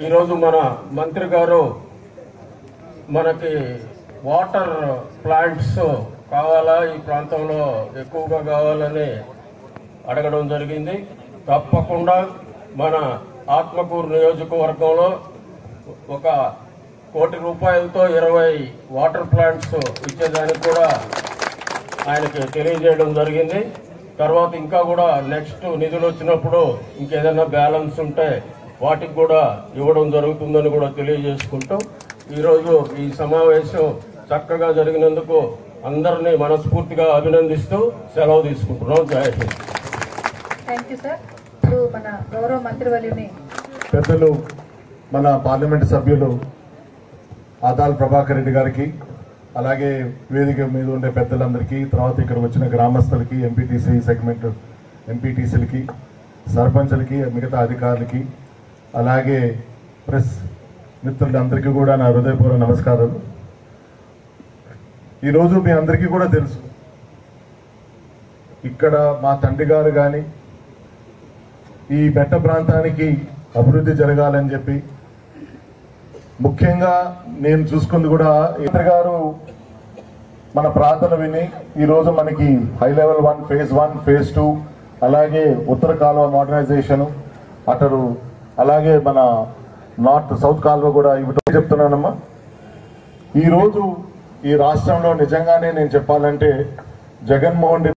ఈరోజు మన మంత్రి గారు మనకి వాటర్ ప్లాంట్స్ కావాలా ఈ ప్రాంతంలో ఎక్కువగా కావాలని అడగడం జరిగింది తప్పకుండా మన ఆత్మకూరు నియోజకవర్గంలో ఒక కోటి రూపాయలతో ఇరవై వాటర్ ప్లాంట్స్ ఇచ్చేదానికి కూడా ఆయనకి తెలియజేయడం జరిగింది తర్వాత ఇంకా కూడా నెక్స్ట్ నిధులు వచ్చినప్పుడు ఇంకేదైనా బ్యాలెన్స్ ఉంటే వాటికి కూడా ఇవ్వడం జరుగుతుందని కూడా తెలియజేసుకుంటూ ఈరోజు ఈ సమావేశం చక్కగా జరిగినందుకు అందరినీ మనస్ఫూర్తిగా అభినందిస్తూ సెలవు తీసుకుంటున్నాం జై హింద్ థ్యాంక్ యూ సార్ ఇప్పుడు మన గౌరవ మంత్రివర్యుని పెద్దలు మన పార్లమెంట్ సభ్యులు ఆదాల్ ప్రభాకర్ రెడ్డి గారికి అలాగే వేదిక మీద ఉండే పెద్దలందరికీ తర్వాత ఇక్కడ వచ్చిన గ్రామస్తులకి ఎంపీటీసీ సెగ్మెంట్ ఎంపీటీసీలకి సర్పంచులకి మిగతా అధికారులకి అలాగే ప్రెస్ మిత్రులందరికీ కూడా నా హృదయపూర్వక నమస్కారాలు ఈరోజు మీ అందరికీ కూడా తెలుసు ఇక్కడ మా తండ్రి గారు కానీ ఈ బెట్ట ప్రాంతానికి అభివృద్ధి జరగాలని చెప్పి ముఖ్యంగా నేను చూసుకుంది కూడా ఇతర గారు మన ప్రార్థన విని ఈ రోజు మనకి high level one phase one phase two అలాగే ఉత్తర కాలువ మోడర్నైజేషన్ అటరు అలాగే మన నార్త్ సౌత్ కాలువ కూడా ఇవి చెప్తున్నానమ్మా ఈ రోజు ఈ రాష్ట్రంలో నిజంగానే నేను చెప్పాలంటే జగన్మోహన్ రెడ్డి